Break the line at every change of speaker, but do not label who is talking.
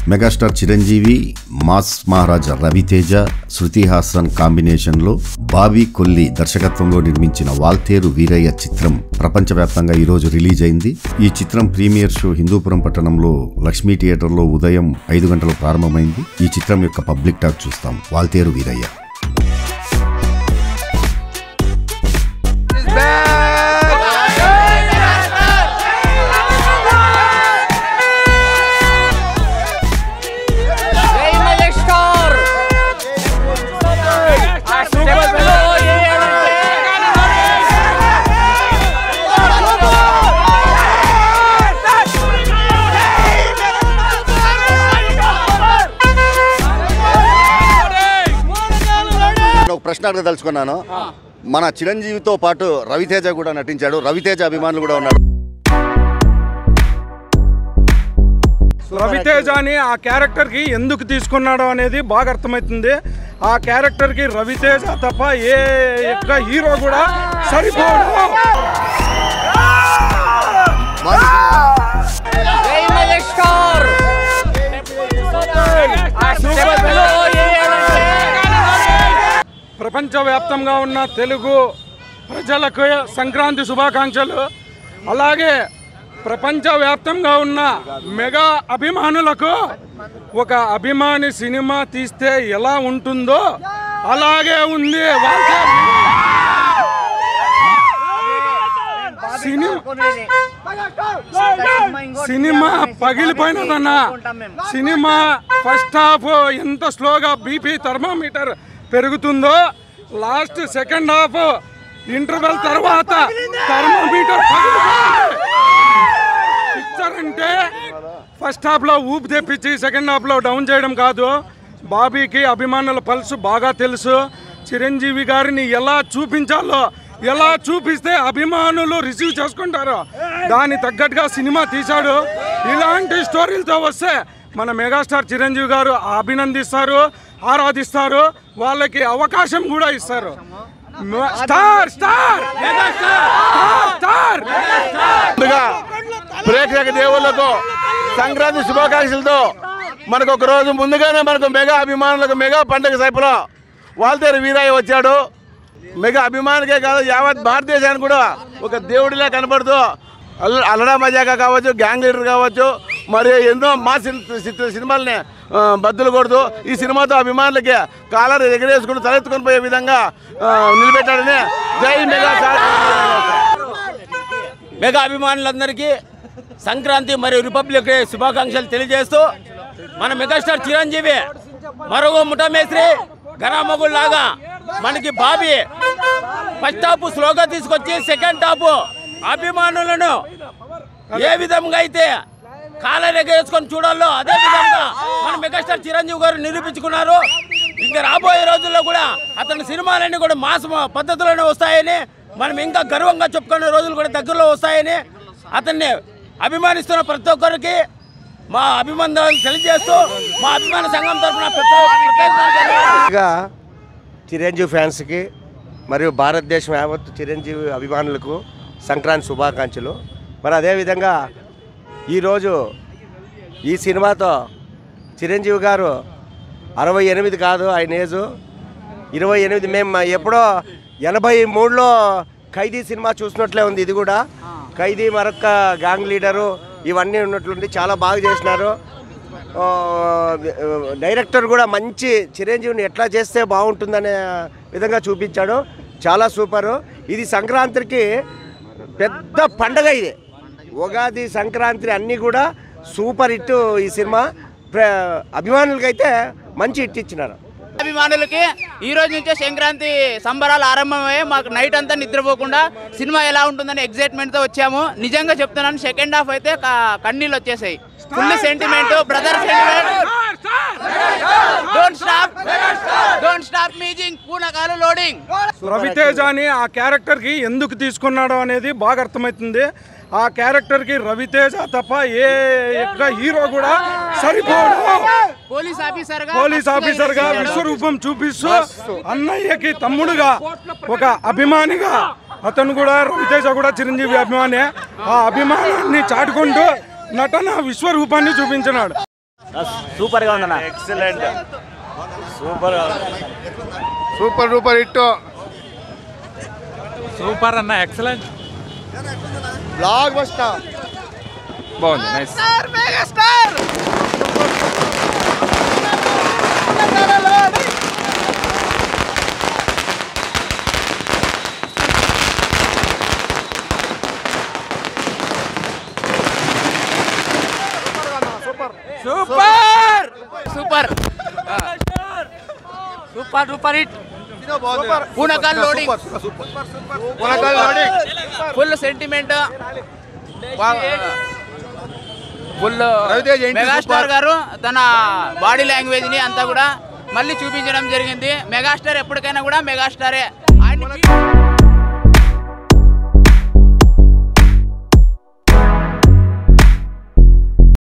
Megastar Chiranjeevi mass Maharaja Ravi Teja Shruti Haasan కాంబినేషన్లో బాబీ కొల్లి దర్శకత్వంలో నిర్మించిన వాల్తేరు వీరయ్య చిత్రం ప్రపంచవ్యాప్తంగా ఈరోజు రిలీజ్ అయింది ఈ చిత్రం ప్రీమియర్ షో హిందూపురం పట్టణంలో లక్ష్మీ థియేటర్లో ఉదయం ఐదు గంటలు ప్రారంభమైంది ఈ చిత్రం యొక్క పబ్లిక్ టాక్ చూస్తాం వాల్తేరు వీరయ్య
Hey Majestar!
నేను ఒక ప్రశ్న అడగదలుచుకున్నాను మన చిరంజీవితో పాటు రవితేజ కూడా నటించాడు రవితేజ అభిమానులు కూడా ఉన్నాడు
రవితేజని ఆ క్యారెక్టర్కి ఎందుకు తీసుకున్నాడో అనేది బాగా అర్థమవుతుంది ఆ క్యారెక్టర్కి రవితేజ తప్ప ఏ యొక్క హీరో కూడా సరిపోడు
Hey Majestar!
ప్రపంచవ్యాప్తంగా ఉన్న తెలుగు ప్రజలకు సంక్రాంతి శుభాకాంక్షలు అలాగే ప్రపంచవ్యాప్తంగా ఉన్న మెగా అభిమానులకు ఒక అభిమాని సినిమా తీస్తే ఎలా ఉంటుందో అలాగే ఉంది వాళ్ళకే సినిమా సినిమా పగిలిపోయినదన్న సినిమా ఫస్ట్ హాఫ్ ఎంత స్లోగా బీపీ థర్మోమీటర్ పెరుగుతుందో లాస్ట్ సెకండ్ హాఫ్ ఇంటర్వెల్ తర్వాత థర్మోమీటర్ పిక్చర్ అంటే ఫస్ట్ హాఫ్ లో ఊపి తెప్పించి సెకండ్ హాఫ్ లో డౌన్ చేయడం కాదు బాబీకి అభిమానుల పల్స్ బాగా తెలుసు చిరంజీవి గారిని ఎలా చూపించాలో ఎలా చూపిస్తే అభిమానులు రిసీవ్ చేసుకుంటారో దాని తగ్గట్టుగా సినిమా తీశాడు ఇలాంటి స్టోరీలతో వస్తే మన మెగాస్టార్ చిరంజీవి గారు అభినందిస్తారు ఆరాధిస్తారు వాళ్ళకి అవకాశం కూడా ఇస్తారు స్టార్ స్టార్ స్టార్
ముందుగా ప్రేక్షక దేవుళ్లకు సంక్రాంతి శుభాకాంక్షలతో మనకు ఒక రోజు ముందుగానే మనకు మెగా అభిమానులకు మెగా పండుగ సైపులో వాల్తేరు వీరయ్య వచ్చాడు మెగా అభిమానికే కాదు యావత్ భారతదేశానికి కూడా ఒక దేవుడిలా కనపడుతూ అల్ల- అల్లడా మజాకా కావచ్చు గ్యాంగ్ లీడర్ కావచ్చు మరి ఎన్నో మా సిన్- సిన్- సినిమాలని ఆ, బద్దులు కొడుతూ ఈ సినిమాతో అభిమానులకి కాలర్ ఎగరేసుకుని తలెత్తుకొని పోయే విధంగా ఆ, నిలబెట్టాడని జై మెగా సార్
మెగా అభిమానులందరికీ సంక్రాంతి మరియు రిపబ్లిక్ డే శుభాకాంక్షలు తెలియజేస్తూ మన మెగాస్టార్ చిరంజీవి మరొక ముఠామేశ్రీ గరామగుల్ లాగా మనకి బాబీ ఫస్ట్ హాఫ్ స్లోగా తీసుకొచ్చి సెకండ్ హాఫ్ అభిమానులను ఏ విధంగా అయితే కాలరేగ వేసుకొని చూడాలో అదే విధంగా మన మెగాస్టార్ చిరంజీవి గారు నిరూపించుకున్నారు ఇంకా రాబోయే రోజుల్లో కూడా అతని సినిమాలన్నీ కూడా మాస పద్ధతిలోనే వస్తాయని మనం ఇంకా గర్వంగా చెప్పుకునే రోజులు కూడా దగ్గరలో వస్తాయని అతన్ని అభిమానిస్తున్న ప్రతి ఒక్కరికి మా అభిమందనలు తెలియజేస్తూ మా అభిమాన సంఘం తరఫున ప్రత్యేక
గా చిరంజీవి ఫ్యాన్స్కి మరియు భారతదేశం యావత్తు చిరంజీవి అభిమానులకు సంక్రాంతి శుభాకాంక్షలు మరి అదేవిధంగా ఈరోజు ఈ సినిమాతో చిరంజీవి గారు అరవై ఎనిమిది కాదు ఆయన ఏజు ఇరవై ఎనిమిది మేము ఎప్పుడో ఎనభై మూడులో ఖైదీ సినిమా చూసినట్లే ఉంది ఇది కూడా ఖైదీ మరొక గ్యాంగ్ లీడరు ఇవన్నీ ఉన్నట్లుంది చాలా బాగా చేసినారు ఆ, డైరెక్టర్ కూడా మంచి చిరంజీవిని ఎట్లా చేస్తే బాగుంటుందనే విధంగా చూపించాడు చాలా సూపరు ఇది సంక్రాంతికి పెద్ద పండగ ఇది ఉగాది సంక్రాంతి అన్నీ కూడా సూపర్ హిట్ ఈ సినిమా ప్ర- అభిమానులకైతే మంచి హిట్ ఇచ్చినారు
అభిమానులకి ఈ రోజు నుంచే సంక్రాంతి సంబరాలు ఆరంభమయ్యాయి మాకు నైట్ అంతా నిద్రపోకుండా సినిమా ఎలా ఉంటుందని ఎగ్జైట్మెంట్ తో వచ్చాము నిజంగా చెప్తున్నాను సెకండ్ హాఫ్ అయితే క- కన్నీళ్ళు వచ్చేసాయి full sentiment brother sentiment don't stop don't stop మీజింగ్ పూనకాలు లోడింగ్
రవితేజని ఆ క్యారెక్టర్కి ఎందుకు తీసుకున్నాడో అనేది బాగా అర్థమవుతుంది ఆ క్యారెక్టర్కి రవితేజ తప్ప ఏ యొక్క హీరో కూడా సరిపోడు
పోలీస్ ఆఫీసర్ గా
పోలీస్ ఆఫీసర్ గా విశ్వరూపం చూపిస్తూ అన్నయ్యకి తమ్ముడుగా ఒక అభిమానిగా అతను కూడా రవితేజ కూడా చిరంజీవి అభిమానే ఆ అభిమానాన్ని చాటుకుంటూ నటన విశ్వరూపాన్ని చూపించినాడు
సూపర్గా ఉందన్న
excellent super
super duper hit
super అన్న excellent
block 
buster nice
super super super hit పూనకల్ loading full sentiment full
Ravi Teja ఏంటి
మెగాస్టార్
super?
గారు తన బాడీ లాంగ్వేజ్ ని అంతా కూడా మళ్ళీ చూపించడం జరిగింది మెగాస్టార్ ఎప్పటికైనా కూడా మెగాస్టారే ఆయన